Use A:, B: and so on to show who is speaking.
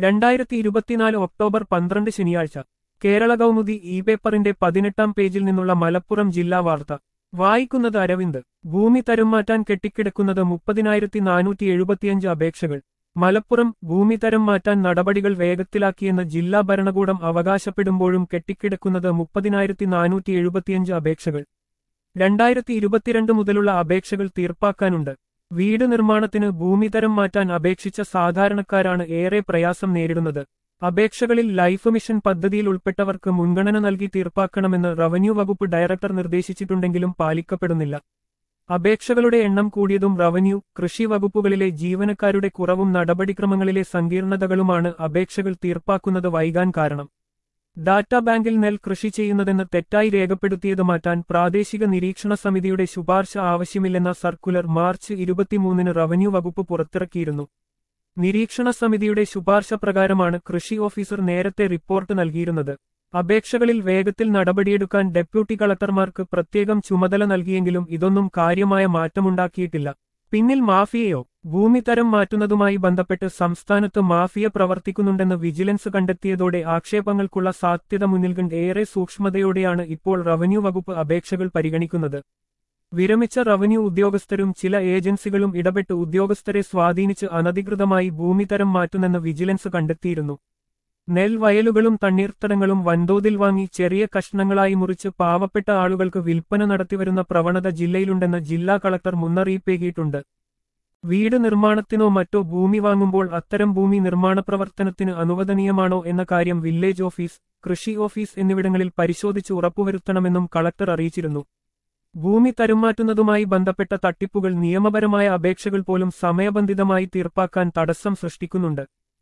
A: രണ്ടായിരത്തി ഇരുപത്തിനാല് ഒക്ടോബർ പന്ത്രണ്ട് ശനിയാഴ്ച കേരള കൗമുദി ഇ പേപ്പറിന്റെ പതിനെട്ടാം പേജിൽ നിന്നുള്ള മലപ്പുറം ജില്ലാ വാർത്ത വായിക്കുന്നത് അരവിന്ദ് ഭൂമി തരം മാറ്റാൻ കെട്ടിക്കിടക്കുന്നത് മുപ്പതിനായിരത്തി നാനൂറ്റി എഴുപത്തിയഞ്ച് അപേക്ഷകൾ മലപ്പുറം ഭൂമി തരം മാറ്റാൻ നടപടികൾ വേഗത്തിലാക്കിയെന്ന് ജില്ലാ ഭരണകൂടം അവകാശപ്പെടുമ്പോഴും കെട്ടിക്കിടക്കുന്നത് മുപ്പതിനായിരത്തി നാനൂറ്റി എഴുപത്തിയഞ്ച് അപേക്ഷകൾ രണ്ടായിരത്തി ഇരുപത്തിരണ്ട് മുതലുള്ള അപേക്ഷകൾ തീർപ്പാക്കാനുണ്ട് വീട് നിർമ്മാണത്തിന് ഭൂമി തരം മാറ്റാൻ അപേക്ഷിച്ച സാധാരണക്കാരാണ് ഏറെ പ്രയാസം നേരിടുന്നത് അപേക്ഷകളിൽ ലൈഫ് മിഷൻ പദ്ധതിയിൽ ഉൾപ്പെട്ടവർക്ക് മുൻഗണന നൽകി തീർപ്പാക്കണമെന്ന് റവന്യൂ വകുപ്പ് ഡയറക്ടർ നിർദ്ദേശിച്ചിട്ടുണ്ടെങ്കിലും പാലിക്കപ്പെടുന്നില്ല അപേക്ഷകളുടെ എണ്ണം കൂടിയതും റവന്യൂ കൃഷി വകുപ്പുകളിലെ ജീവനക്കാരുടെ കുറവും നടപടിക്രമങ്ങളിലെ സങ്കീർണതകളുമാണ് അപേക്ഷകൾ തീർപ്പാക്കുന്നത് വൈകാൻ കാരണം ഡാറ്റാ ബാങ്കിൽ നെൽ കൃഷി ചെയ്യുന്നതെന്ന് തെറ്റായി രേഖപ്പെടുത്തിയത് മാറ്റാൻ പ്രാദേശിക നിരീക്ഷണ സമിതിയുടെ ശുപാർശ ആവശ്യമില്ലെന്ന സർക്കുലർ മാർച്ച് ഇരുപത്തിമൂന്നിന് റവന്യൂ വകുപ്പ് പുറത്തിറക്കിയിരുന്നു നിരീക്ഷണ സമിതിയുടെ ശുപാർശ പ്രകാരമാണ് കൃഷി ഓഫീസർ നേരത്തെ റിപ്പോർട്ട് നൽകിയിരുന്നത് അപേക്ഷകളിൽ വേഗത്തിൽ നടപടിയെടുക്കാൻ ഡെപ്യൂട്ടി കളക്ടർമാർക്ക് പ്രത്യേകം ചുമതല നൽകിയെങ്കിലും ഇതൊന്നും കാര്യമായ മാറ്റമുണ്ടാക്കിയിട്ടില്ല പിന്നിൽ മാഫിയയോ ഭൂമി തരം മാറ്റുന്നതുമായി ബന്ധപ്പെട്ട് സംസ്ഥാനത്ത് മാഫിയ പ്രവർത്തിക്കുന്നുണ്ടെന്ന് വിജിലൻസ് കണ്ടെത്തിയതോടെ ആക്ഷേപങ്ങൾക്കുള്ള സാധ്യത മുന്നിൽ കണ്ട് ഏറെ സൂക്ഷ്മതയോടെയാണ് ഇപ്പോൾ റവന്യൂ വകുപ്പ് അപേക്ഷകൾ പരിഗണിക്കുന്നത് വിരമിച്ച റവന്യൂ ഉദ്യോഗസ്ഥരും ചില ഏജൻസികളും ഇടപെട്ട് ഉദ്യോഗസ്ഥരെ സ്വാധീനിച്ച് അനധികൃതമായി ഭൂമി തരം മാറ്റുന്നെന്ന് വിജിലൻസ് കണ്ടെത്തിയിരുന്നു നെൽവയലുകളും തണ്ണീർത്തടങ്ങളും വൻതോതിൽ വാങ്ങി ചെറിയ കഷ്ണങ്ങളായി മുറിച്ച് പാവപ്പെട്ട ആളുകൾക്ക് വിൽപ്പന നടത്തിവരുന്ന പ്രവണത ജില്ലയിലുണ്ടെന്ന് ജില്ലാ കളക്ടർ മുന്നറിയിപ്പേകിയിട്ടുണ്ട് വീട് നിർമ്മാണത്തിനോ മറ്റോ ഭൂമി വാങ്ങുമ്പോൾ അത്തരം ഭൂമി നിർമ്മാണ പ്രവർത്തനത്തിന് അനുവദനീയമാണോ എന്ന കാര്യം വില്ലേജ് ഓഫീസ് കൃഷി ഓഫീസ് എന്നിവിടങ്ങളിൽ പരിശോധിച്ച് ഉറപ്പുവരുത്തണമെന്നും കളക്ടർ അറിയിച്ചിരുന്നു ഭൂമി തരുമാറ്റുന്നതുമായി ബന്ധപ്പെട്ട തട്ടിപ്പുകൾ നിയമപരമായ അപേക്ഷകൾ പോലും സമയബന്ധിതമായി തീർപ്പാക്കാൻ തടസ്സം സൃഷ്ടിക്കുന്നുണ്ട്